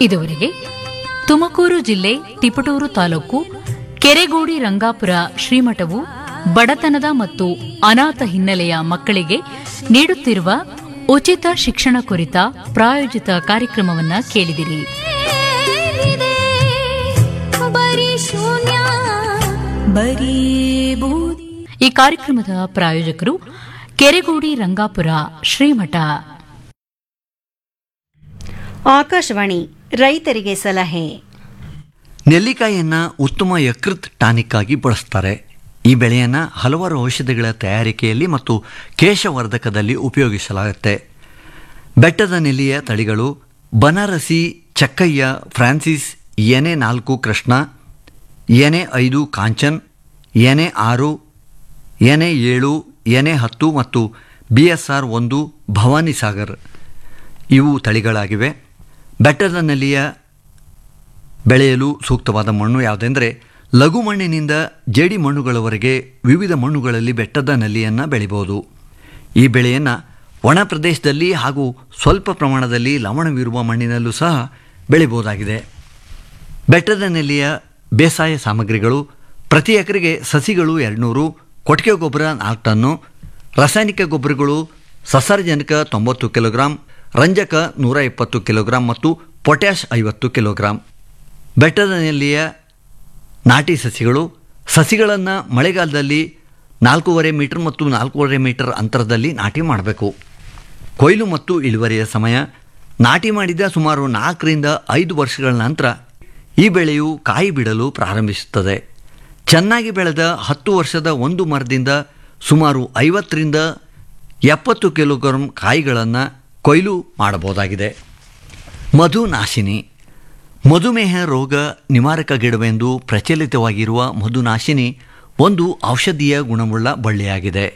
ಇದುವರೆಗೆ ತುಮಕೂರು ಜಿಲ್ಲೆ ತಿಪಟೂರು ತಾಲೂಕು ಕೆರೆಗೋಡಿ ರಂಗಾಪುರ ಶ್ರೀಮಠವು ಬಡತನದ ಮತ್ತು ಅನಾಥ ಹಿನ್ನೆಲೆಯ ಮಕ್ಕಳಿಗೆ ನೀಡುತ್ತಿರುವ ಉಚಿತ ಶಿಕ್ಷಣ ಕುರಿತ ಪ್ರಾಯೋಜಿತ ಕಾರ್ಯಕ್ರಮವನ್ನು ಕೇಳಿದಿರಿ ಏನಿದೆ ಬರೀ ಶೂನ್ಯ ಬರೀ ಬೂದಿ ಈ ಕಾರ್ಯಕ್ರಮದ ಪ್ರಾಯೋಜಕರು ಕೆರೆಗೋಡಿ ರಂಗಾಪುರ ಶ್ರೀಮಠ ಆಕಾಶವಾಣಿ ರೈತರಿಗೆ ಸಲಹೆ ನೆಲ್ಲಿಕಾಯಿಯನ್ನು ಉತ್ತಮ ಯಕೃತ್ ಟಾನಿಕ್ ಆಗಿ ಬಳಸ್ತಾರೆ ಈ ಬೆಳೆಯನ್ನು ಹಲವಾರು ಔಷಧಿಗಳ ತಯಾರಿಕೆಯಲ್ಲಿ ಮತ್ತು ಕೇಶವರ್ಧಕದಲ್ಲಿ ಉಪಯೋಗಿಸಲಾಗುತ್ತೆ ಬೆಟ್ಟದ ನೆಲ್ಲಿಯ ತಳಿಗಳು ಬನಾರಸಿ ಚಕ್ಕಯ್ಯ ಫ್ರಾನ್ಸಿಸ್ ಎನೆ ನಾಲ್ಕು ಕೃಷ್ಣ ಎನೆ ಐದು ಕಾಂಚನ್ ಎನೆ ಆರು ಎನೆ ಏಳು ಎನೆ ಹತ್ತು ಮತ್ತು ಬಿ ಎಸ್ ಆರ್ ಒಂದು ಭವಾನಿ ಸಾಗರ್ ಇವು ತಳಿಗಳಾಗಿವೆ ಬೆಟ್ಟದ ನೆಲ್ಲಿಯ ಬೆಳೆಯಲು ಸೂಕ್ತವಾದ ಮಣ್ಣು ಯಾವುದೆಂದರೆ ಲಘು ಮಣ್ಣಿನಿಂದ ಜೇಡಿ ಮಣ್ಣುಗಳವರೆಗೆ ವಿವಿಧ ಮಣ್ಣುಗಳಲ್ಲಿ ಬೆಟ್ಟದ ನಲ್ಲಿಯನ್ನು ಬೆಳಿಬೋದು ಈ ಬೆಳೆಯನ್ನು ಒಣ ಪ್ರದೇಶದಲ್ಲಿ ಹಾಗೂ ಸ್ವಲ್ಪ ಪ್ರಮಾಣದಲ್ಲಿ ಲವಣವಿರುವ ಮಣ್ಣಿನಲ್ಲೂ ಸಹ ಬೆಳಿಬೋದಾಗಿದೆ ಬೆಟ್ಟದ ನೆಲ್ಲಿಯ ಬೇಸಾಯ ಸಾಮಗ್ರಿಗಳು ಪ್ರತಿ ಎಕರೆಗೆ ಸಸಿಗಳು ಎರಡುನೂರು ಕೊಟ್ಟಿಗೆ ಗೊಬ್ಬರ ನಾಲ್ಕು ಟನ್ನು ರಾಸಾಯನಿಕ ಗೊಬ್ಬರಗಳು ಸಸಾರಜನಕ ತೊಂಬತ್ತು ಕಿಲೋಗ್ರಾಂ ರಂಜಕ ನೂರ ಇಪ್ಪತ್ತು ಕಿಲೋಗ್ರಾಂ ಮತ್ತು ಪೊಟ್ಯಾಷ್ ಐವತ್ತು ಕಿಲೋಗ್ರಾಂ ಬೆಟ್ಟದ ನೆಲ್ಲಿಯ ನಾಟಿ ಸಸಿಗಳು ಸಸಿಗಳನ್ನು ಮಳೆಗಾಲದಲ್ಲಿ ನಾಲ್ಕೂವರೆ ಮೀಟರ್ ಮತ್ತು ನಾಲ್ಕೂವರೆ ಮೀಟರ್ ಅಂತರದಲ್ಲಿ ನಾಟಿ ಮಾಡಬೇಕು ಕೊಯ್ಲು ಮತ್ತು ಇಳುವರಿಯ ಸಮಯ ನಾಟಿ ಮಾಡಿದ ಸುಮಾರು ನಾಲ್ಕರಿಂದ ಐದು ವರ್ಷಗಳ ನಂತರ ಈ ಬೆಳೆಯು ಕಾಯಿ ಬಿಡಲು ಪ್ರಾರಂಭಿಸುತ್ತದೆ ಚೆನ್ನಾಗಿ ಬೆಳೆದ ಹತ್ತು ವರ್ಷದ ಒಂದು ಮರದಿಂದ ಸುಮಾರು ಐವತ್ತರಿಂದ ಎಪ್ಪತ್ತು ಕಿಲೋಗ್ರಾಂ ಕಾಯಿಗಳನ್ನು ಕೊಯ್ಲು ಮಾಡಬಹುದಾಗಿದೆ ಮಧುನಾಶಿನಿ ಮಧುಮೇಹ ರೋಗ ನಿವಾರಕ ಗಿಡವೆಂದು ಪ್ರಚಲಿತವಾಗಿರುವ ಮಧುನಾಶಿನಿ ಒಂದು ಔಷಧೀಯ ಗುಣವುಳ್ಳ ಬಳ್ಳಿಯಾಗಿದೆ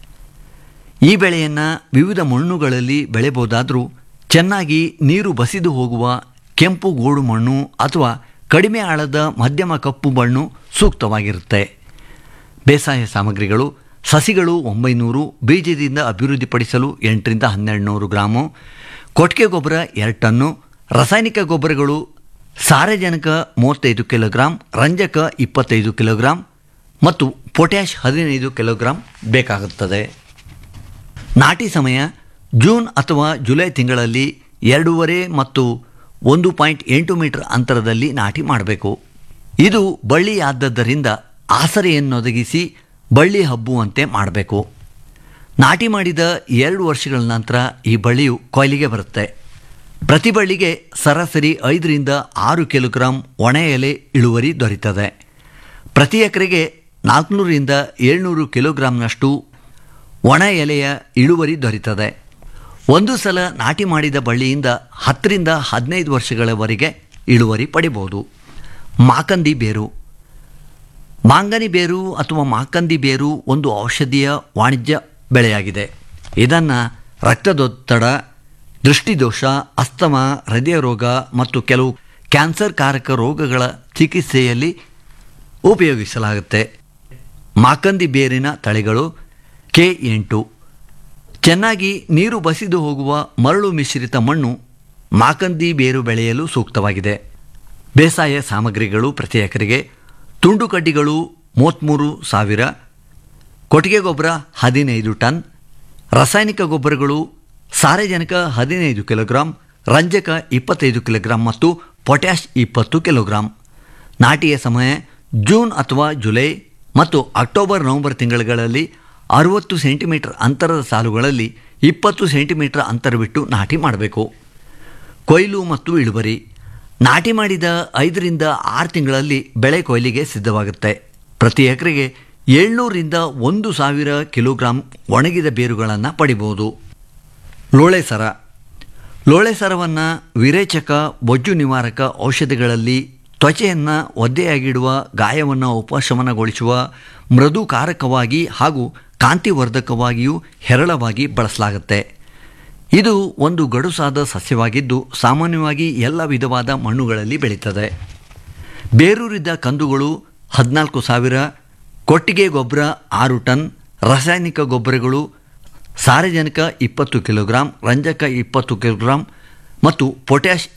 ಈ ಬೆಳೆಯನ್ನು ವಿವಿಧ ಮಣ್ಣುಗಳಲ್ಲಿ ಬೆಳೆಯಬಹುದಾದರೂ ಚೆನ್ನಾಗಿ ನೀರು ಬಸಿದು ಹೋಗುವ ಕೆಂಪು ಗೋಡು ಮಣ್ಣು ಅಥವಾ ಕಡಿಮೆ ಆಳದ ಮಧ್ಯಮ ಕಪ್ಪು ಮಣ್ಣು ಸೂಕ್ತವಾಗಿರುತ್ತೆ ಬೇಸಾಯ ಸಾಮಗ್ರಿಗಳು ಸಸಿಗಳು ಒಂಬೈನೂರು ಬೀಜದಿಂದ ಅಭಿವೃದ್ಧಿಪಡಿಸಲು ಎಂಟರಿಂದ ಹನ್ನೆರಡು ನೂರು ಗ್ರಾಮು ಕೊಟ್ಟಿಗೆ ಗೊಬ್ಬರ ಎರಡು ಟನ್ನು ರಾಸಾಯನಿಕ ಗೊಬ್ಬರಗಳು ಸಾರಜನಕ ಮೂವತ್ತೈದು ಕಿಲೋಗ್ರಾಂ ರಂಜಕ ಇಪ್ಪತ್ತೈದು ಕಿಲೋಗ್ರಾಂ ಮತ್ತು ಪೊಟ್ಯಾಷ್ ಹದಿನೈದು ಕಿಲೋಗ್ರಾಂ ಬೇಕಾಗುತ್ತದೆ ನಾಟಿ ಸಮಯ ಜೂನ್ ಅಥವಾ ಜುಲೈ ತಿಂಗಳಲ್ಲಿ ಎರಡೂವರೆ ಮತ್ತು ಒಂದು ಪಾಯಿಂಟ್ ಎಂಟು ಮೀಟರ್ ಅಂತರದಲ್ಲಿ ನಾಟಿ ಮಾಡಬೇಕು ಇದು ಬಳ್ಳಿಯಾದದ್ದರಿಂದ ಆಸರೆಯನ್ನೊದಗಿಸಿ ಬಳ್ಳಿ ಹಬ್ಬುವಂತೆ ಮಾಡಬೇಕು ನಾಟಿ ಮಾಡಿದ ಎರಡು ವರ್ಷಗಳ ನಂತರ ಈ ಬಳ್ಳಿಯು ಕೊಯ್ಲಿಗೆ ಬರುತ್ತೆ ಪ್ರತಿ ಬಳ್ಳಿಗೆ ಸರಾಸರಿ ಐದರಿಂದ ಆರು ಕಿಲೋಗ್ರಾಂ ಒಣ ಎಲೆ ಇಳುವರಿ ದೊರೀತದೆ ಪ್ರತಿ ಎಕರೆಗೆ ನಾಲ್ಕುನೂರಿಂದ ಏಳ್ನೂರು ಕಿಲೋಗ್ರಾಂನಷ್ಟು ಒಣ ಎಲೆಯ ಇಳುವರಿ ದೊರೀತದೆ ಒಂದು ಸಲ ನಾಟಿ ಮಾಡಿದ ಬಳ್ಳಿಯಿಂದ ಹತ್ತರಿಂದ ಹದಿನೈದು ವರ್ಷಗಳವರೆಗೆ ಇಳುವರಿ ಪಡಿಬೋದು ಮಾಕಂದಿ ಬೇರು ಮಾಂಗನಿ ಬೇರು ಅಥವಾ ಮಾಕಂದಿ ಬೇರು ಒಂದು ಔಷಧೀಯ ವಾಣಿಜ್ಯ ಬೆಳೆಯಾಗಿದೆ ಇದನ್ನು ರಕ್ತದೊತ್ತಡ ದೃಷ್ಟಿದೋಷ ಅಸ್ತಮ ಹೃದಯ ರೋಗ ಮತ್ತು ಕೆಲವು ಕ್ಯಾನ್ಸರ್ ಕಾರಕ ರೋಗಗಳ ಚಿಕಿತ್ಸೆಯಲ್ಲಿ ಉಪಯೋಗಿಸಲಾಗುತ್ತೆ ಮಾಕಂದಿ ಬೇರಿನ ತಳಿಗಳು ಕೆ ಎಂಟು ಚೆನ್ನಾಗಿ ನೀರು ಬಸಿದು ಹೋಗುವ ಮರಳು ಮಿಶ್ರಿತ ಮಣ್ಣು ಮಾಕಂದಿ ಬೇರು ಬೆಳೆಯಲು ಸೂಕ್ತವಾಗಿದೆ ಬೇಸಾಯ ಸಾಮಗ್ರಿಗಳು ಪ್ರತಿ ಎಕರೆಗೆ ತುಂಡು ಕಡ್ಡಿಗಳು ಮೂವತ್ತ್ಮೂರು ಸಾವಿರ ಕೊಟ್ಟಿಗೆ ಗೊಬ್ಬರ ಹದಿನೈದು ಟನ್ ರಾಸಾಯನಿಕ ಗೊಬ್ಬರಗಳು ಸಾರಜನಕ ಹದಿನೈದು ಕಿಲೋಗ್ರಾಂ ರಂಜಕ ಇಪ್ಪತ್ತೈದು ಕಿಲೋಗ್ರಾಂ ಮತ್ತು ಪೊಟ್ಯಾಷ್ ಇಪ್ಪತ್ತು ಕಿಲೋಗ್ರಾಂ ನಾಟಿಯ ಸಮಯ ಜೂನ್ ಅಥವಾ ಜುಲೈ ಮತ್ತು ಅಕ್ಟೋಬರ್ ನವೆಂಬರ್ ತಿಂಗಳುಗಳಲ್ಲಿ ಅರುವತ್ತು ಸೆಂಟಿಮೀಟರ್ ಅಂತರದ ಸಾಲುಗಳಲ್ಲಿ ಇಪ್ಪತ್ತು ಸೆಂಟಿಮೀಟರ್ ಅಂತರ ಬಿಟ್ಟು ನಾಟಿ ಮಾಡಬೇಕು ಕೊಯ್ಲು ಮತ್ತು ಇಳುವರಿ ನಾಟಿ ಮಾಡಿದ ಐದರಿಂದ ಆರು ತಿಂಗಳಲ್ಲಿ ಬೆಳೆ ಕೊಯ್ಲಿಗೆ ಸಿದ್ಧವಾಗುತ್ತೆ ಪ್ರತಿ ಎಕರೆಗೆ ಏಳ್ನೂರಿಂದ ಒಂದು ಸಾವಿರ ಕಿಲೋಗ್ರಾಂ ಒಣಗಿದ ಬೇರುಗಳನ್ನು ಪಡಿಬೋದು ಲೋಳೆ ಸರ ಲೋಳೆ ಸರವನ್ನು ವಿರೇಚಕ ಬೊಜ್ಜು ನಿವಾರಕ ಔಷಧಿಗಳಲ್ಲಿ ತ್ವಚೆಯನ್ನು ಒದ್ದೆಯಾಗಿಡುವ ಗಾಯವನ್ನು ಉಪಶಮನಗೊಳಿಸುವ ಮೃದುಕಾರಕವಾಗಿ ಹಾಗೂ ಕಾಂತಿವರ್ಧಕವಾಗಿಯೂ ಹೇರಳವಾಗಿ ಬಳಸಲಾಗುತ್ತೆ ಇದು ಒಂದು ಗಡುಸಾದ ಸಸ್ಯವಾಗಿದ್ದು ಸಾಮಾನ್ಯವಾಗಿ ಎಲ್ಲ ವಿಧವಾದ ಮಣ್ಣುಗಳಲ್ಲಿ ಬೆಳೀತದೆ ಬೇರೂರಿದ ಕಂದುಗಳು ಹದಿನಾಲ್ಕು ಸಾವಿರ ಕೊಟ್ಟಿಗೆ ಗೊಬ್ಬರ ಆರು ಟನ್ ರಾಸಾಯನಿಕ ಗೊಬ್ಬರಗಳು ಸಾರಜನಕ ಇಪ್ಪತ್ತು ಕಿಲೋಗ್ರಾಂ ರಂಜಕ ಇಪ್ಪತ್ತು ಕಿಲೋಗ್ರಾಂ ಮತ್ತು ಪೊಟ್ಯಾಷ್